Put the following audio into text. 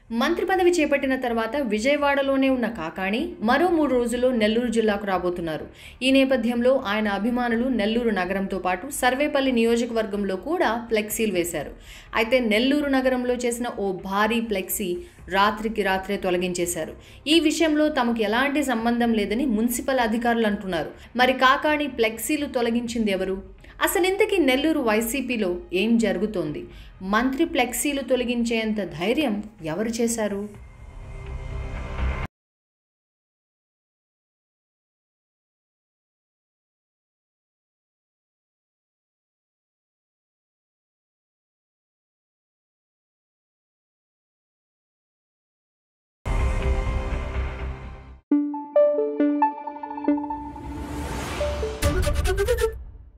మంత్రి పదవి చేపట్టిన తర్వాత విజయవాడలోనే ఉన్న కాకాణి మరో మూడు రోజుల్లో నెల్లూరు జిల్లాకు రాబోతున్నారు ఈ నేపథ్యంలో ఆయన అభిమానులు నెల్లూరు నగరంతో పాటు సర్వేపల్లి నియోజకవర్గంలో కూడా ఫ్లెక్సీలు వేశారు అయితే నెల్లూరు నగరంలో చేసిన ఓ భారీ ఫ్లెక్సీ రాత్రికి రాత్రే తొలగించేశారు ఈ విషయంలో తమకు ఎలాంటి సంబంధం లేదని మున్సిపల్ అధికారులు అంటున్నారు మరి కాకాణి ఫ్లెక్సీలు తొలగించింది ఎవరు అసలు ఇంతకీ నెల్లూరు వైసీపీలో ఏం జరుగుతోంది మంత్రి ఫ్లెక్సీలు తొలగించేంత ధైర్యం ఎవరు చేశారు Thank you.